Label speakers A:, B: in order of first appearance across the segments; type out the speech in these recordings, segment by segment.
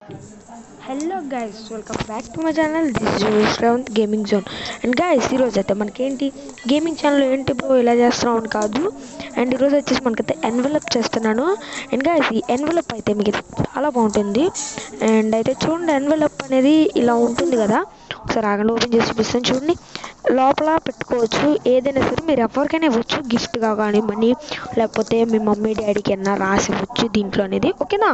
A: hello guys welcome back to my channel this is Shravanth gaming zone and guys ఈరోజు అయితే మనకేంటి gaming channel ఏంటి bro ఇలా చేస్తున్నాం అని కాదు అండ్ ఈరోజు వచ్చేసి మనకైతే ఎన్వలప్ చేస్తున్నాను అండ్ గైస్ ఈ ఎన్వలప్ అయితే మీకు చాలా బాగుంటుంది అండ్ అయితే చూడండి ఎన్వలప్ అనేది ఇలా ఉంటుంది కదా ఒకసారి ఆగండి ఓపెన్ చేసి చూపిస్తాను చూడండి లోపల పెట్టుకోవచ్చు ఏదైనా సరే మీరు ఎవరికైనా ఇవ్వచ్చు గిఫ్ట్గా కానీ మనీ లేకపోతే మీ మమ్మీ డాడీకి అయినా రాసి ఇవ్వచ్చు దీంట్లో అనేది ఓకేనా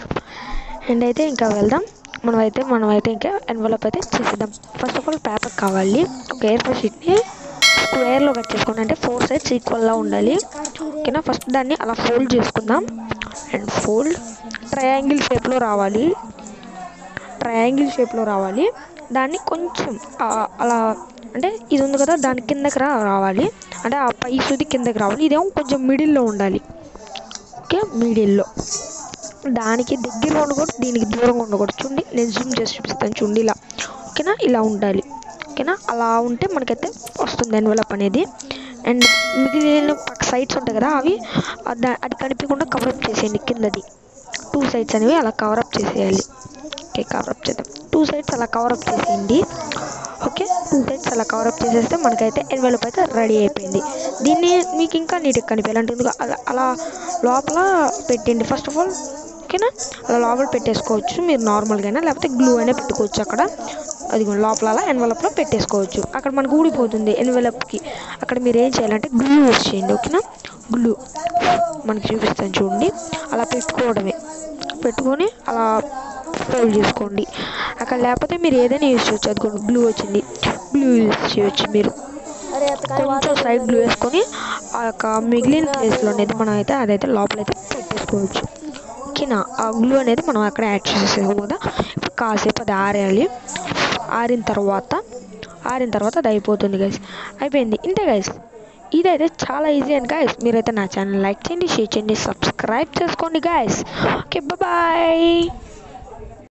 A: అండ్ అయితే ఇంకా వెళ్దాం మనమైతే మనమైతే ఇంకా ఎన్వలప్ అయితే చేసేద్దాం ఫస్ట్ ఆఫ్ ఆల్ పేపర్ కావాలి ఒక ఎయిర్ ఫోర్ షీట్ని స్క్వేర్లో కట్ చేసుకోండి అంటే ఫోర్ సైడ్స్ ఈక్వల్గా ఉండాలి ఓకేనా ఫస్ట్ దాన్ని అలా ఫోల్డ్ చేసుకుందాం అండ్ ఫోల్డ్ ట్రయాంగిల్ షేప్లో రావాలి ట్రయాంగిల్ షేప్లో రావాలి దాన్ని కొంచెం ఆ, అలా అంటే ఇది ఉంది కదా దాని కిందకి రా రావాలి అంటే ఆ పై సుది కిందకి రావాలి ఇదేమో కొంచెం మిడిల్లో ఉండాలి ఓకే మిడిల్లో దానికి దగ్గరగా ఉండకూడదు దీనికి దూరంగా ఉండకూడదు చూడండి నేను జూమ్ చేసి చూపిస్తాను చూడండి ఇలా ఓకేనా ఇలా ఉండాలి ఓకేనా అలా ఉంటే మనకైతే వస్తుంది ఎన్వలప్ అనేది అండ్ మిగిలిన పక్క సైడ్స్ ఉంటాయి కదా అవి ఆ దా- అది కనిపించకుండా కవరప్ చేసేయండి కిందది టూ సైడ్స్ అనేవి అలా కవరప్ చేసేయాలి ఓకే కవరప్ చేద్దాం టూ సైడ్స్ అలా కవరప్ చేసేయండి ఓకే టూ సైడ్స్ అలా కవరప్ చేసేస్తే మనకైతే ఎన్వెలప్ అయితే రెడీ అయిపోయింది దీన్ని మీకు ఇంకా నీట్గా కనిపించాలి అంటే ఎందుకు అలా అలా లోపల పెట్టండి ఫస్ట్ ఆఫ్ ఆల్ ఓకేనా అలా లోపల పెట్టేసుకోవచ్చు మీరు నార్మల్గా లేకపోతే గ్లూ అయినా పెట్టుకోవచ్చు అక్కడ అది లోపల అలా ఎన్వలప్లో పెట్టేసుకోవచ్చు అక్కడ మనకు ఊడిపోతుంది ఎన్వలప్కి అక్కడ మీరు ఏం చేయాలంటే గ్లూ యూస్ చేయండి ఓకేనా గ్లూ మనకి చూపిస్తాను చూడండి అలా పెట్టుకోవడమే పెట్టుకొని అలా ఫోల్డ్ చేసుకోండి అక్కడ లేకపోతే మీరు ఏదైనా యూస్ చేయొచ్చు అది గ్లూ వచ్చింది గ్లూ యూస్ చేయొచ్చు మీరు కొంచెం సైడ్ గ్లూ వేసుకొని ఆ యొక్క మిగిలిన ప్లేస్లో అనేది మనం అయితే అదైతే లోపలైతే పెట్టేసుకోవచ్చు ఓకేనా ఆ గ్లూ అనేది మనం అక్కడ యాడ్ చేసేసాము కదా ఇప్పుడు కాసేపు అది ఆరేయాలి ఆరిన తర్వాత ఆరిన తర్వాత అది అయిపోతుంది గైస్ అయిపోయింది ఇంతే గైస్ ఇదైతే చాలా ఈజీ అండ్ గైస్ మీరైతే నా ఛానల్ లైక్ చేయండి షేర్ చేయండి సబ్స్క్రైబ్ చేసుకోండి గైస్ ఓకే బాయ్